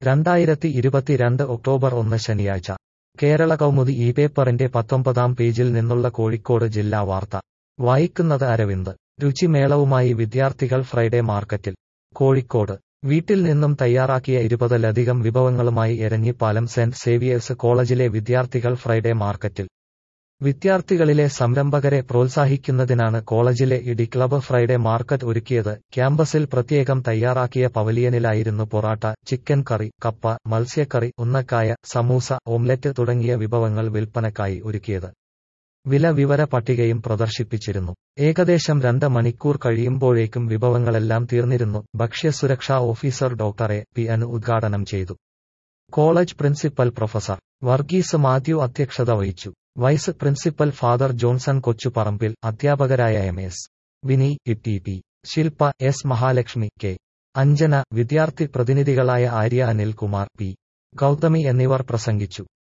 രണ്ടായിരത്തി ഇരുപത്തിരണ്ട് ഒക്ടോബർ ഒന്ന് ശനിയാഴ്ച കേരള കൗമുദി ഈ പേപ്പറിന്റെ പത്തൊമ്പതാം പേജിൽ നിന്നുള്ള കോഴിക്കോട് ജില്ലാ വാർത്ത വായിക്കുന്നത് അരവിന്ദ് രുചിമേളവുമായി വിദ്യാർത്ഥികൾ ഫ്രൈഡേ മാർക്കറ്റിൽ കോഴിക്കോട് വീട്ടിൽ നിന്നും തയ്യാറാക്കിയ ഇരുപതിലധികം വിഭവങ്ങളുമായി എരഞ്ഞിപ്പാലം സെന്റ് സേവിയേഴ്സ് കോളേജിലെ വിദ്യാർത്ഥികൾ ഫ്രൈഡേ മാർക്കറ്റിൽ വിദ്യാർത്ഥികളിലെ സംരംഭകരെ പ്രോത്സാഹിക്കുന്നതിനാണ് കോളേജിലെ ഇഡി ക്ലബ്ബ് ഫ്രൈഡേ മാർക്കറ്റ് ഒരുക്കിയത് ക്യാമ്പസിൽ പ്രത്യേകം തയ്യാറാക്കിയ പവലിയനിലായിരുന്നു പൊറാട്ട ചിക്കൻ കറി കപ്പ മത്സ്യക്കറി ഉന്നക്കായ സമൂസ ഓംലെറ്റ് തുടങ്ങിയ വിഭവങ്ങൾ വിൽപ്പനക്കായി ഒരുക്കിയത് വില വിവര പട്ടികയും പ്രദർശിപ്പിച്ചിരുന്നു ഏകദേശം രണ്ട് മണിക്കൂർ കഴിയുമ്പോഴേക്കും വിഭവങ്ങളെല്ലാം തീർന്നിരുന്നു ഭക്ഷ്യസുരക്ഷാ officer doctor A P Anu ഉദ്ഘാടനം ചെയ്തു college principal professor Varghese Mathew അധ്യക്ഷത വഹിച്ചു vice principal father Johnson Kochuparambil അധ്യാപകരായ M S Vini E P Shilpa S Mahalakshmi K Anjana വിദ്യാർത്ഥി പ്രതിനിധികളായ ആര്യ അനിൽകുമാർ പി ഗൗതമി എന്നിവർ പ്രസംഗിച്ചു